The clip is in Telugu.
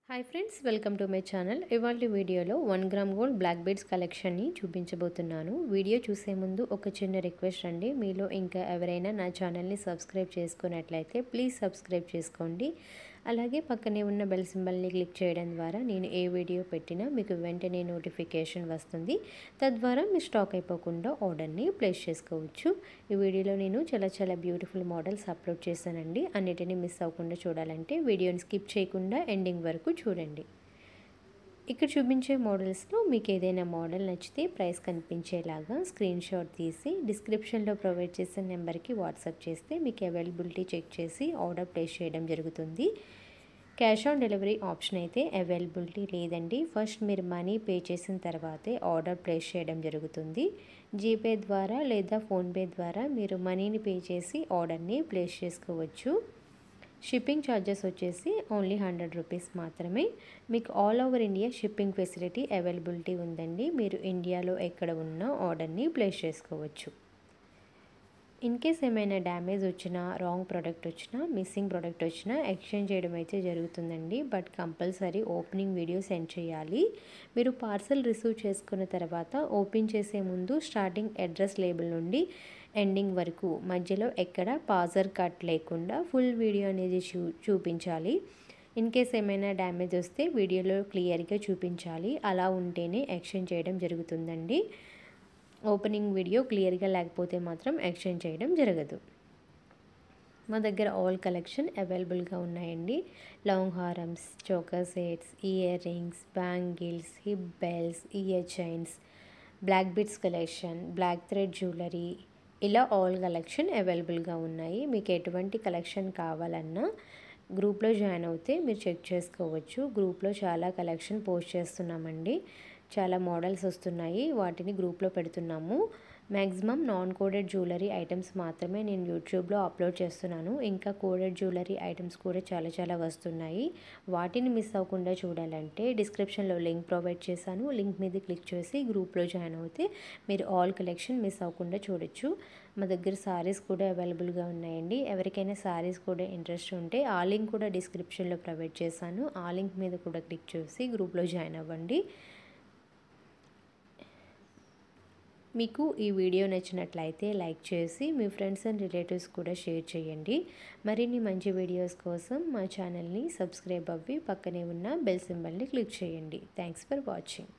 hi friends welcome to my channel ఇవాళ వీడియోలో one gram gold black beads కలెక్షన్ని చూపించబోతున్నాను వీడియో చూసే ముందు ఒక చిన్న రిక్వెస్ట్ అండి మీలో ఇంకా ఎవరైనా నా ఛానల్ని సబ్స్క్రైబ్ చేసుకున్నట్లయితే ప్లీజ్ సబ్స్క్రైబ్ చేసుకోండి అలాగే పక్కనే ఉన్న బెల్ సింబల్ని క్లిక్ చేయడం ద్వారా నేను ఏ వీడియో పెట్టినా మీకు వెంటనే నోటిఫికేషన్ వస్తుంది తద్వారా మీ స్టాక్ అయిపోకుండా ఆర్డర్ని ప్లేస్ చేసుకోవచ్చు ఈ వీడియోలో నేను చాలా చాలా బ్యూటిఫుల్ మోడల్స్ అప్లోడ్ చేశానండి అన్నిటిని మిస్ అవ్వకుండా చూడాలంటే వీడియోని స్కిప్ చేయకుండా ఎండింగ్ వరకు చూడండి ఇక్కడ చూపించే మోడల్స్లో మీకు ఏదైనా మోడల్ నచ్చితే ప్రైస్ కనిపించేలాగా స్క్రీన్ షాట్ తీసి డిస్క్రిప్షన్లో ప్రొవైడ్ చేసిన నెంబర్కి వాట్సాప్ చేస్తే మీకు అవైలబిలిటీ చెక్ చేసి ఆర్డర్ ప్లేస్ చేయడం జరుగుతుంది క్యాష్ ఆన్ డెలివరీ ఆప్షన్ అయితే అవైలబిలిటీ లేదండి ఫస్ట్ మీరు మనీ పే చేసిన తర్వాతే ఆర్డర్ ప్లేస్ చేయడం జరుగుతుంది జీపే ద్వారా లేదా ఫోన్పే ద్వారా మీరు మనీని పే చేసి ఆర్డర్ని ప్లేస్ చేసుకోవచ్చు షిప్పింగ్ ఛార్జెస్ వచ్చేసి ఓన్లీ హండ్రెడ్ రూపీస్ మాత్రమే మీకు all over India shipping facility availability ఉందండి మీరు ఇండియాలో ఎక్కడ ఉన్నా ఆర్డర్ని ప్లేస్ చేసుకోవచ్చు ఇన్ కేస్ ఏమైనా డ్యామేజ్ వచ్చినా రాంగ్ ప్రోడక్ట్ వచ్చినా మిస్సింగ్ ప్రోడక్ట్ వచ్చినా ఎక్స్చేంజ్ చేయడం అయితే జరుగుతుందండి but compulsory opening video send చేయాలి మీరు పార్సల్ రిసీవ్ చేసుకున్న తర్వాత ఓపెన్ చేసే ముందు స్టార్టింగ్ అడ్రస్ లేబుల్ నుండి ఎండింగ్ వరకు మధ్యలో ఎక్కడ పాజర్ కట్ లేకుండా ఫుల్ వీడియో అనేది చూ చూపించాలి ఇన్ కేస్ ఏమైనా డ్యామేజ్ వస్తే వీడియోలో క్లియర్గా చూపించాలి అలా ఉంటేనే ఎక్స్చేంజ్ చేయడం జరుగుతుందండి ఓపెనింగ్ వీడియో క్లియర్గా లేకపోతే మాత్రం ఎక్స్చేంజ్ చేయడం జరగదు మా దగ్గర ఆల్ కలెక్షన్ అవైలబుల్గా ఉన్నాయండి లాంగ్ హారమ్స్ choker sets earrings bangles hip belts ear chains black beads collection black thread jewellery ఇలా ఆల్ కలెక్షన్ అవైలబుల్గా ఉన్నాయి మీకు ఎటువంటి కలెక్షన్ కావాలన్నా గ్రూప్లో జాయిన్ అవుతే మీరు చెక్ చేసుకోవచ్చు గ్రూప్లో చాలా కలెక్షన్ పోస్ట్ చేస్తున్నామండి చాలా మోడల్స్ వస్తున్నాయి వాటిని గ్రూప్లో పెడుతున్నాము maximum non coded jewellery items మాత్రమే నేను యూట్యూబ్లో అప్లోడ్ చేస్తున్నాను ఇంకా కోడెడ్ జ్యువెలరీ ఐటమ్స్ కూడా చాలా చాలా వస్తున్నాయి వాటిని మిస్ అవ్వకుండా చూడాలంటే డిస్క్రిప్షన్లో లింక్ ప్రొవైడ్ చేశాను లింక్ మీద క్లిక్ చేసి గ్రూప్లో జాయిన్ అవుతే మీరు ఆల్ కలెక్షన్ మిస్ అవ్వకుండా చూడొచ్చు మా దగ్గర సారీస్ కూడా అవైలబుల్గా ఉన్నాయండి ఎవరికైనా సారీస్ కూడా ఇంట్రెస్ట్ ఉంటే ఆ లింక్ కూడా డిస్క్రిప్షన్లో ప్రొవైడ్ చేశాను ఆ లింక్ మీద కూడా క్లిక్ చేసి గ్రూప్లో జాయిన్ అవ్వండి మీకు ఈ వీడియో నచ్చినట్లయితే లైక్ చేసి మీ ఫ్రెండ్స్ అండ్ రిలేటివ్స్ కూడా షేర్ చేయండి మరిన్ని మంచి వీడియోస్ కోసం మా ఛానల్ని సబ్స్క్రైబ్ అవ్వి పక్కనే ఉన్న బెల్ సింబల్ని క్లిక్ చేయండి థ్యాంక్స్ ఫర్ వాచింగ్